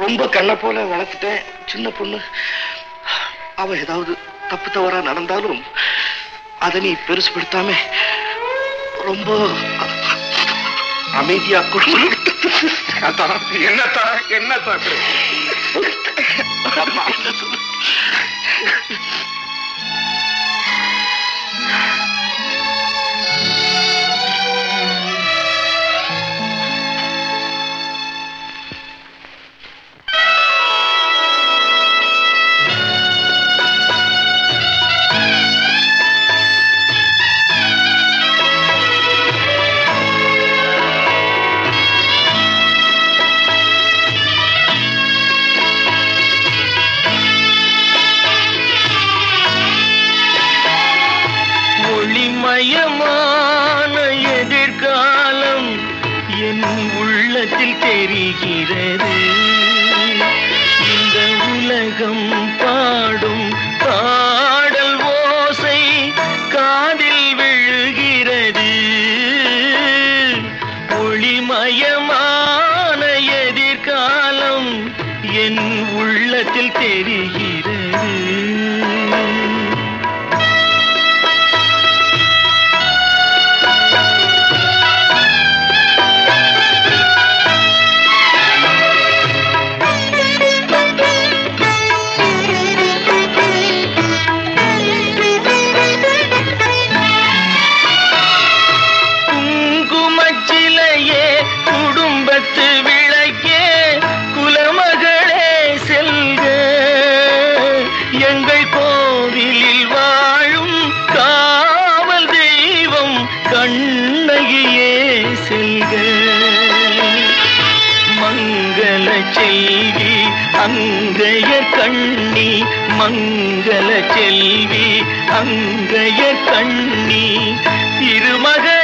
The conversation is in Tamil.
ரொம்ப கண்ணை போல வளர்த்துட்டேன் சின்ன பொண்ணு அவ ஏதாவது தப்பு தவறா நடந்தாலும் அதை நீ பெருசுபடுத்தாம ரொம்ப அமைதியா குடும்பம் என்னத்தான் என்னத்தான் அம்மா, என்ன சொல்லு? ஒளிமயமான எதிர்காலம் என் உள்ளத்தில் தெரிகிறது இந்த உலகம் பாடும் பாடல் ஓசை காதில் விழுகிறது ஒளிமயமான எதிர்காலம் என் உள்ளத்தில் தெரிகிறது குங்குமச்சிலையே குடும்பத்து விளக்கே குலமகளே செல்க எங்கள் கோவிலில் வாழும் காவல் தெய்வம் கண்ணகியே செல்க மங்கள செல்வி அங்கைய கண்ணி மங்கள செல்வி அங்கைய கண்ணி திருமகள்